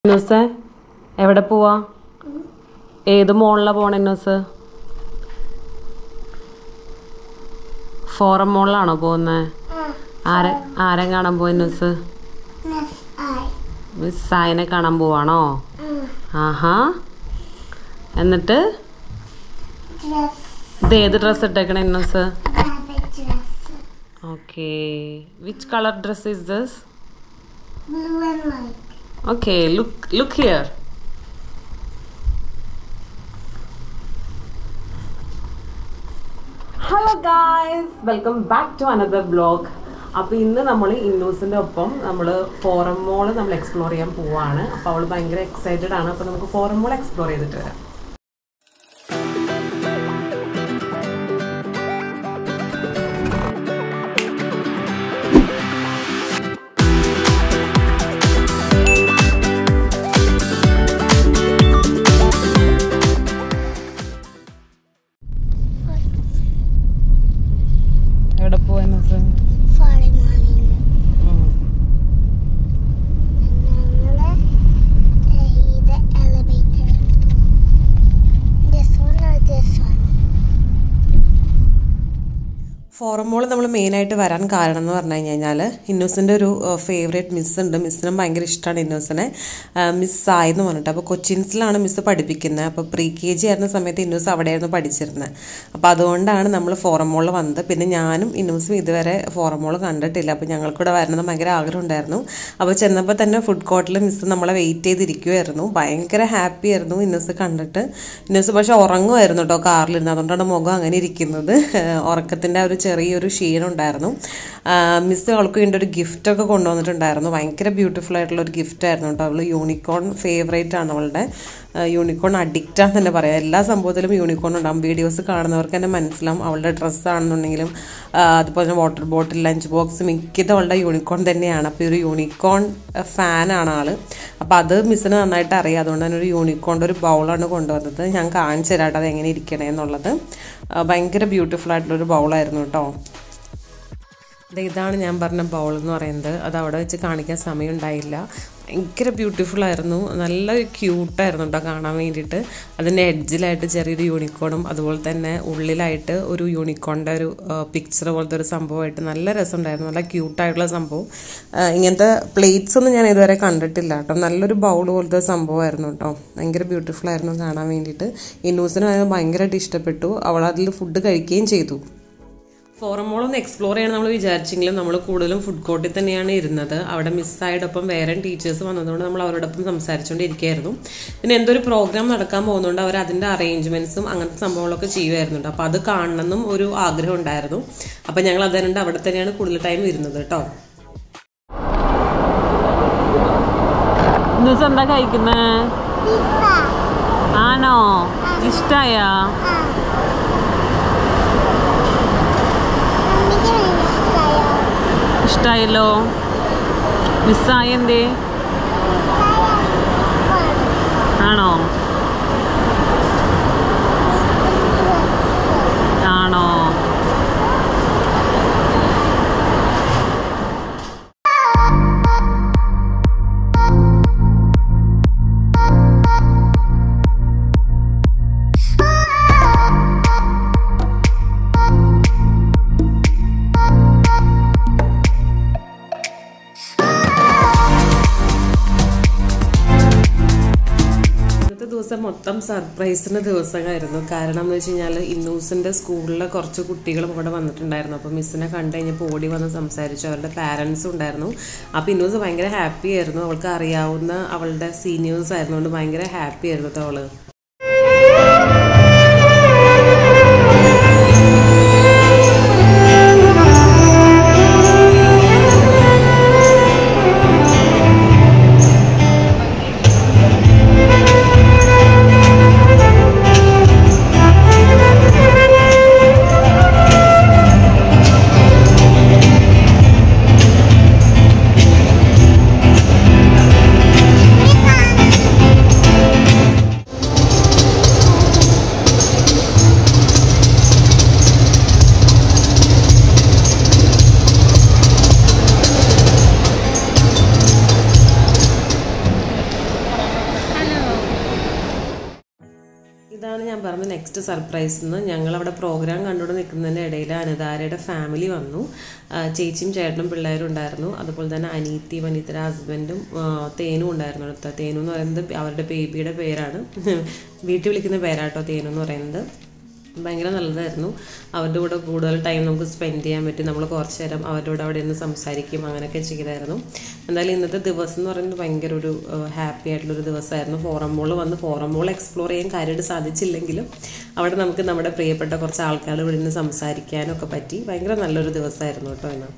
ഇന്നൂസേ എവിടെ പോവാ ഏത് മോളിലാ പോണ ഇന്നൂസ് ഫോറം മോളിലാണോ പോകുന്നത് ആരെ ആരെ കാണാൻ പോവാ ഇന്നൂസ് മിസ് സായിനെ കാണാൻ പോവാണോ ആഹാ എന്നിട്ട് ഇത് ഏത് ഡ്രസ്സ് ഇട്ടേക്കണ ഇന്നൂസ് okay which colour dress is this Blue and white. Okay, look look here. Hello guys welcome back to another blog അപ്പോൾ ഇന്ന് നമ്മൾ ഇന്നൂസിൻ്റെ ഒപ്പം നമ്മൾ ഫോറം മോൾ നമ്മൾ എക്സ്പ്ലോർ ചെയ്യാൻ പോവാണ് അപ്പോൾ അവൾ ഭയങ്കര എക്സൈറ്റഡ് ആണ് അപ്പോൾ നമുക്ക് ഫോറം മോൾ എക്സ്പ്ലോർ ചെയ്തിട്ട് വരാം എവിടെ പോവാ ഇന്നൂസ് Friday morning. ഞങ്ങള് ഇത് elevator. This one or this one? Forum mall നമ്മൾ മെയിനായിട്ട് വരാൻ കാരണം എന്ന് പറഞ്ഞു കഴിഞ്ഞാൽ ഇന്നോസിൻ്റെ ഒരു ഫേവറേറ്റ് മിസ് ഉണ്ട് മിസ്സിനും ഭയങ്കര ഇഷ്ടമാണ് ഇന്നോസിനെ മിസ് സായി എന്ന് പറഞ്ഞിട്ട് അപ്പോൾ കൊച്ചിൻസിലാണ് മിസ് പഠിപ്പിക്കുന്നത് അപ്പോൾ പ്രീ കെ ജി ആയിരുന്ന സമയത്ത് ഇന്നോസ് അവിടെയായിരുന്നു പഠിച്ചിരുന്നത് അപ്പോൾ അതുകൊണ്ടാണ് നമ്മൾ ഫോറം മോളിൽ വന്നത് പിന്നെ ഞാനും ഇന്നോസും ഇതുവരെ ഫോറം മോൾ കണ്ടിട്ടില്ല അപ്പോൾ ഞങ്ങൾക്കിവിടെ വരണമെന്ന് ഭയങ്കര ആഗ്രഹം ഉണ്ടായിരുന്നു അപ്പോൾ ചെന്നപ്പോൾ തന്നെ ഫുഡ് കോർട്ടിൽ മിസ് നമ്മളെ വെയിറ്റ് ചെയ്തിരിക്കുമായിരുന്നു ഭയങ്കര ഹാപ്പി ആയിരുന്നു ഇന്നോസ് കണ്ടിട്ട് ഇന്നോസ് പക്ഷേ ഉറങ്ങുമായിരുന്നു കേട്ടോ കാറിലിരുന്ന് അതുകൊണ്ടാണ് മുഖം അങ്ങനെ ഇരിക്കുന്നത് ഉറക്കത്തിൻ്റെ ആ ഒരു ചെറിയൊരു ക്ഷീണം ഉണ്ടായിരുന്നു മിസ് അവൾക്ക് വേണ്ടി ഒരു ഗിഫ്റ്റൊക്കെ കൊണ്ടുവന്നിട്ടുണ്ടായിരുന്നു ഭയങ്കര ബ്യൂട്ടിഫുൾ ആയിട്ടുള്ള ഒരു ഗിഫ്റ്റ് ആയിരുന്നു കേട്ടോ അവൾ യൂണിക്കോൺ ഫേവറേറ്റ് ആണ് അവളുടെ യൂണിക്കോൺ അഡിക്റ്റ് ആണെന്ന് തന്നെ പറയാം എല്ലാ സംഭവത്തിലും യൂണിക്കോൺ ഉണ്ടാകും വീഡിയോസ് കാണുന്നവർക്ക് തന്നെ മനസ്സിലാവും അവളുടെ ഡ്രസ്സ് ആണെന്നുണ്ടെങ്കിലും ആ, അതുപോലെ തന്നെ വാട്ടർ ബോട്ടിൽ ലഞ്ച് ബോക്സ് മിക്കതും അവളുടെ യൂണിക്കോൺ തന്നെയാണ് അപ്പോൾ ഈ ഒരു യൂണിക്കോൺ ഫാനാണ് ആള് അപ്പോൾ അത് മിസ്സിന് നന്നായിട്ട് അറിയാം അതുകൊണ്ട് തന്നെ ഒരു യൂണിക്കോണിൻ്റെ ഒരു ബൗളാണ് കൊണ്ടുവന്നത് ഞാൻ കാണിച്ചു തരാം കേട്ടോ അത് എങ്ങനെ ഇരിക്കണേ എന്നുള്ളത് ആ, ഭയങ്കര ബ്യൂട്ടിഫുൾ ആയിട്ടുള്ളൊരു ബൗളായിരുന്നു കേട്ടോ ദേ ഇതാണ് ഞാൻ പറഞ്ഞ ബൗൾ എന്ന് പറയുന്നത് അത് അവിടെ വെച്ച് കാണിക്കാൻ സമയം ഉണ്ടായില്ല ഭയങ്കര ബ്യൂട്ടിഫുൾ ആയിരുന്നു നല്ല ക്യൂട്ടായിരുന്നു കേട്ടോ കാണാൻ വേണ്ടിയിട്ട് അതിൻ്റെ എഡ്ജിലായിട്ട് ചെറിയൊരു യൂണിക്കോണും അതുപോലെ തന്നെ ഉള്ളിലായിട്ട് ഒരു യൂണിക്കോണിൻ്റെ ഒരു പിക്ചർ പോലത്തെ ഒരു സംഭവമായിട്ട് നല്ല രസമുണ്ടായിരുന്നു നല്ല ക്യൂട്ടായിട്ടുള്ള സംഭവം ആ, ഇങ്ങനത്തെ പ്ലേറ്റ്സ് ഒന്നും ഞാൻ ഇതുവരെ കണ്ടിട്ടില്ല കേട്ടോ നല്ലൊരു ബൗൾ പോലത്തെ സംഭവമായിരുന്നു കേട്ടോ ഭയങ്കര ബ്യൂട്ടിഫുൾ ആയിരുന്നു കാണാൻ വേണ്ടിയിട്ട് ഈ ന്യൂസിന് ഭയങ്കരമായിട്ട് ഇഷ്ടപ്പെട്ടു അവൾ അതിൽ ഫുഡ് കഴിക്കുകയും ചെയ്തു ഫോറം മോൾ ഒന്ന് എക്സ്പ്ലോർ ചെയ്യണം നമ്മൾ വിചാരിച്ചെങ്കിലും നമ്മൾ കൂടുതലും ഫുഡ് കോർട്ടിൽ തന്നെയാണ് ഇരുന്നത് അവിടെ മിസ്സായതോടൊപ്പം വേറെ ടീച്ചേഴ്സ് വന്നതുകൊണ്ട് നമ്മൾ അവരോടൊപ്പം സംസാരിച്ചുകൊണ്ടിരിക്കുകയായിരുന്നു പിന്നെ എന്തൊരു പ്രോഗ്രാം നടക്കാൻ പോകുന്നതുകൊണ്ട് അവർ അതിൻ്റെ അറേഞ്ച്മെന്റ്സും അങ്ങനത്തെ സംഭവങ്ങളൊക്കെ ചെയ്യുമായിരുന്നുണ്ട് അപ്പോൾ അത് കാണണമെന്നും ഒരു ആഗ്രഹം ഉണ്ടായിരുന്നു അപ്പോൾ ഞങ്ങൾ അതുകൊണ്ട് അവിടെ തന്നെയാണ് കൂടുതൽ ടൈം ഇരുന്നത് കേട്ടോ എന്താ കഴിക്കുന്നേ Pizza. ആണോ ഇഷ്ടായാ മമ്മിക്ക് ഇഷ്ടമായോ? ഇഷ്ടായല്ലോ മിസ്സായ എന്തേ ആണോ ആണോ ഇന്നത്തെ ദിവസം മൊത്തം സർപ്രൈസിന്റെ ദിവസമായിരുന്നു കാരണം എന്ന് വെച്ച് കഴിഞ്ഞാൽ ഇന്നൂസിന്റെ സ്കൂളിലെ കുറച്ച് കുട്ടികളും ഇവിടെ വന്നിട്ടുണ്ടായിരുന്നു അപ്പോൾ മിസ്സിനെ കണ്ടു കഴിഞ്ഞപ്പോൾ ഓടി വന്ന് സംസാരിച്ചു അവരുടെ പാരൻസും ഉണ്ടായിരുന്നു അപ്പോൾ ഇന്നൂസ് ഭയങ്കര ഹാപ്പി ആയിരുന്നു അവൾക്ക് അറിയാവുന്ന അവളുടെ സീനിയേഴ്സ് ആയിരുന്നുകൊണ്ട് ഭയങ്കര ഹാപ്പി ആയിരുന്നു കേട്ടോ അവള് ഇതാണ് ഞാൻ പറഞ്ഞ നെക്സ്റ്റ് സർപ്രൈസ് എന്ന് ഞങ്ങൾ അവിടെ പ്രോഗ്രാം കണ്ടുകൊണ്ട് നിൽക്കുന്നതിൻ്റെ ഇടയിൽ അനിതാരയുടെ ഫാമിലി വന്നു ആ, ചേച്ചിയും ചേട്ടനും പിള്ളേരും ഉണ്ടായിരുന്നു അതുപോലെ തന്നെ അനീത്തിയും അനീത്തിയുടെ ഹസ്ബൻഡും ആ, തേനും ഉണ്ടായിരുന്നു അടുത്ത തേനു എന്ന് പറയുന്നത് അവരുടെ ബേബിയുടെ പേരാണ് വീട്ടിൽ വിളിക്കുന്ന പേരാട്ടോ തേനു എന്ന് പറയുന്നത് ഭയങ്കര നല്ലതായിരുന്നു അവരുടെ കൂടെ കൂടുതൽ ടൈം നമുക്ക് സ്പെൻഡ് ചെയ്യാൻ പറ്റി നമ്മൾ കുറച്ച് നേരം അവരുടെ കൂടെ അവിടെ നിന്ന് സംസാരിക്കും അങ്ങനെയൊക്കെ ചെയ്തായിരുന്നു എന്തായാലും ഇന്നത്തെ ദിവസം എന്ന് പറയുന്നത് ഭയങ്കര ഒരു ഹാപ്പി ആയിട്ടുള്ളൊരു ദിവസമായിരുന്നു ഫോറം മോൾ വന്ന് ഫോറം മോൾ എക്സ്പ്ലോർ ചെയ്യാൻ കാര്യമായിട്ട് സാധിച്ചില്ലെങ്കിലും അവിടെ നമുക്ക് നമ്മുടെ പ്രിയപ്പെട്ട കുറച്ച് ആൾക്കാരുടെ കൂടെ നിന്ന് സംസാരിക്കാനൊക്കെ പറ്റി ഭയങ്കര നല്ലൊരു ദിവസമായിരുന്നു കേട്ടോ ഇന്ന്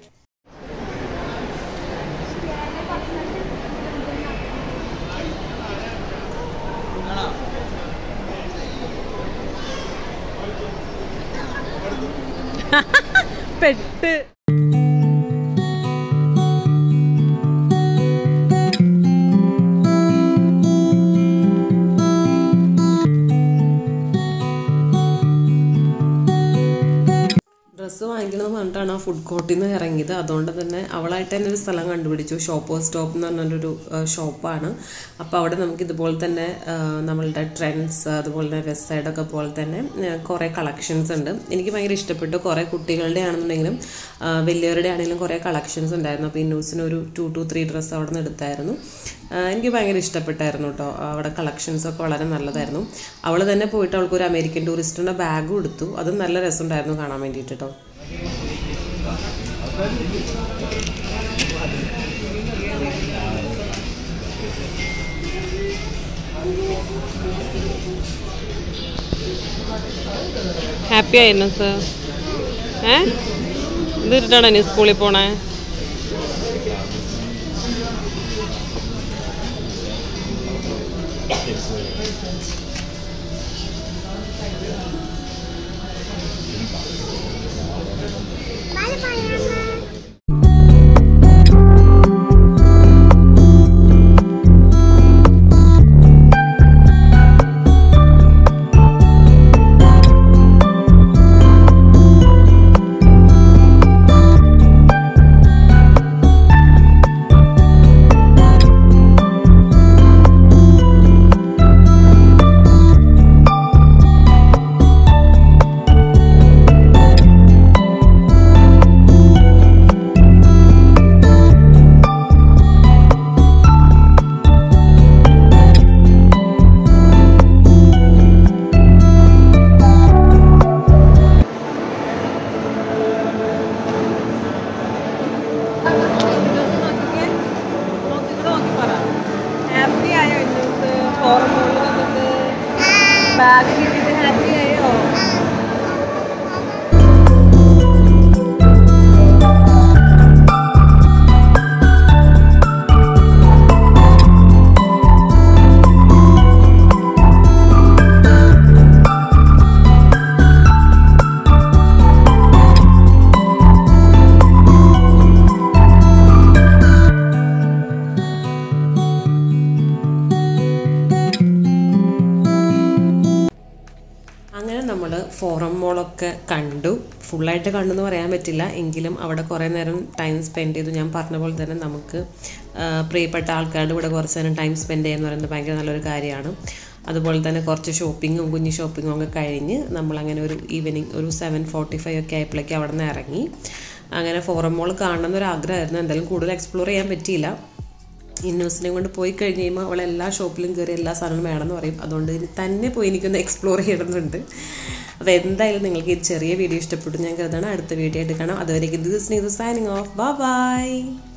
പെട്ട് ഡ്രസ്സ് വാങ്ങിക്കണമെന്ന് പറഞ്ഞിട്ടാണ് ആ ഫുഡ് കോർട്ടിൽ നിന്ന് ഇറങ്ങിയത് അതുകൊണ്ട് തന്നെ അവളായിട്ട് തന്നെ ഒരു സ്ഥലം കണ്ടുപിടിച്ചു ഷോപ്പോ സ്റ്റോപ്പ് എന്ന് പറഞ്ഞൊരു ഷോപ്പാണ് അപ്പോൾ അവിടെ നമുക്ക് ഇതുപോലെ തന്നെ ആ, നമ്മളുടെ ട്രെൻഡ്സ് അതുപോലെ തന്നെ വെസ്റ്റ് സൈഡൊക്കെ പോലെ തന്നെ ആ, കുറേ കളക്ഷൻസ് ഉണ്ട് എനിക്ക് ഭയങ്കര ഇഷ്ടപ്പെട്ടു കുറേ കുട്ടികളുടെ ആണെന്നുണ്ടെങ്കിലും ആ, വലിയവരുടെ ആണെങ്കിലും കുറേ കളക്ഷൻസ് ഉണ്ടായിരുന്നു അപ്പോൾ ഇന്നൂസിന് ഒരു ടു ടു ത്രീ ഡ്രസ്സ് അവിടെ നിന്ന് എടുത്തായിരുന്നു ആ, എനിക്ക് ഭയങ്കര ഇഷ്ടപ്പെട്ടായിരുന്നു കേട്ടോ അവിടെ കളക്ഷൻസ് ഒക്കെ വളരെ നല്ലതായിരുന്നു അവൾ തന്നെ പോയിട്ട് അവൾക്ക് ഒരു അമേരിക്കൻ ടൂറിസ്റ്റിൻ്റെ ബാഗും എടുത്തു അതും നല്ല രസമുണ്ടായിരുന്നു കാണാൻ വേണ്ടിയിട്ട് കേട്ടോ ഹാപ്പി ആയിരുന്നു സർ ഏ ഇതിട്ടാണോ നീ സ്കൂളിൽ പോണേ Bye bye. ഹാപ്പി ആയോ ഇന്നത്തെ ഫോറമോളിൽ വന്നിട്ട് ബാഗ് കിട്ടിയിട്ട് ഹാപ്പി ആയോ അങ്ങനെ നമ്മൾ ഫോറം മോളൊക്കെ കണ്ടു ഫുള്ളായിട്ട് കണ്ടു എന്ന് പറയാൻ പറ്റില്ല എങ്കിലും അവിടെ കുറേ നേരം ടൈം സ്പെൻഡ് ചെയ്തു ഞാൻ പറഞ്ഞ പോലെ തന്നെ നമുക്ക് ആ, പ്രിയപ്പെട്ട ആൾക്കാരുടെ കൂടെ കുറച്ച് നേരം ടൈം സ്പെൻഡ് ചെയ്യുക എന്ന് പറയുന്നത് ഭയങ്കര നല്ലൊരു കാര്യമാണ് അതുപോലെ തന്നെ കുറച്ച് ഷോപ്പിങ്ങും കുഞ്ഞു ഷോപ്പിങ്ങും ഒക്കെ കഴിഞ്ഞ് നമ്മളങ്ങനെ ഒരു ഈവനിങ് ഒരു സെവൻ ഫോർട്ടി ഫൈവ് ഒക്കെ ആയപ്പോഴേക്ക് അവിടെ നിന്ന് ഇറങ്ങി അങ്ങനെ ഫോറം മോൾ കാണണം എന്നൊരു ആഗ്രഹമായിരുന്നു എന്തായാലും കൂടുതൽ എക്സ്പ്ലോർ ചെയ്യാൻ പറ്റിയില്ല ഇന്നോസിനെ കൊണ്ട് പോയി കഴിഞ്ഞ് കഴിയുമ്പോൾ അവൾ എല്ലാ ഷോപ്പിലും കയറി എല്ലാ സാധനവും വേണമെന്ന് പറയും അതുകൊണ്ട് ഇനി തന്നെ പോയി എനിക്കൊന്ന് എക്സ്പ്ലോർ ചെയ്യണമെന്നുണ്ട് അപ്പോൾ എന്തായാലും നിങ്ങൾക്ക് ഈ ചെറിയ വീഡിയോ ഇഷ്ടപ്പെട്ടു ഞാൻ കരുതണം അടുത്ത വീഡിയോ ആയിട്ട് കാണാം അതുവരേക്കും ദിസ് നീ സൈനിങ് ഓഫ് ബൈ